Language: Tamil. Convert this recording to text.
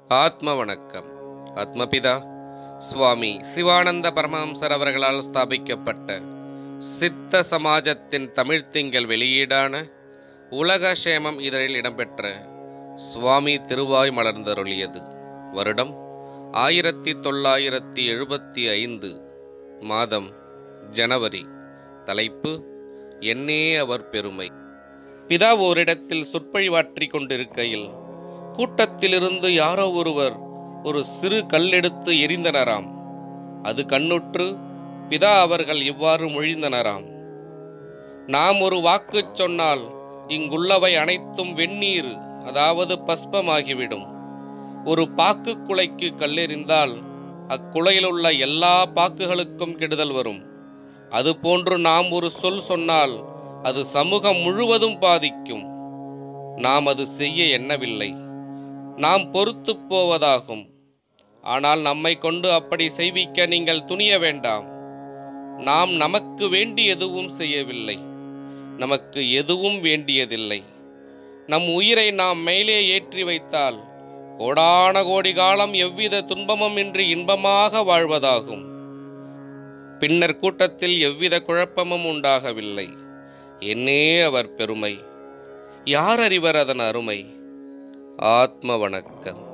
ஆத்ம வணக்கம் ஆத்மபிதா சுவாமி சிவானந்த பரமஹம்சர் அவர்களால் ஸ்தாபிக்கப்பட்ட சித்த சமாஜத்தின் தமிழ் திங்கள் வெளியீடான உலக சேமம் இதழில் இடம்பெற்ற சுவாமி திருவாய் மலர்ந்தருளியது வருடம் ஆயிரத்தி தொள்ளாயிரத்தி எழுபத்தி ஐந்து மாதம் ஜனவரி தலைப்பு என்னே அவர் பெருமை பிதா ஓரிடத்தில் சொற்பொழிவாற்றிக் கொண்டிருக்கையில் கூட்டத்திலிருந்து யாரோ ஒருவர் ஒரு சிறு கல்லெடுத்து எரிந்தனராம் அது கண்ணுற்று பிதா அவர்கள் இவ்வாறு மொழிந்தனராம் நாம் ஒரு வாக்கு சொன்னால் இங்குள்ளவை அனைத்தும் வெந்நீர் அதாவது பஸ்பமாகிவிடும் ஒரு பாக்கு குலைக்கு கல்லெறிந்தால் அக்குலையிலுள்ள எல்லா பாக்குகளுக்கும் கெடுதல் வரும் அதுபோன்று நாம் ஒரு சொல் சொன்னால் அது சமூகம் முழுவதும் பாதிக்கும் நாம் அது செய்ய எண்ணவில்லை நாம் பொறுத்து போவதாகும் ஆனால் நம்மை கொண்டு அப்படி செய்விக்க நீங்கள் துணிய வேண்டாம் நாம் நமக்கு வேண்டி எதுவும் செய்யவில்லை நமக்கு எதுவும் வேண்டியதில்லை நம் உயிரை நாம் மேலே ஏற்றி வைத்தால் கோடான கோடி காலம் எவ்வித துன்பமும் இன்றி இன்பமாக வாழ்வதாகும் பின்னர் கூட்டத்தில் எவ்வித குழப்பமும் உண்டாகவில்லை என்னே அவர் பெருமை யார் அறிவர் அதன் அருமை ஆத்ம வணக்கம்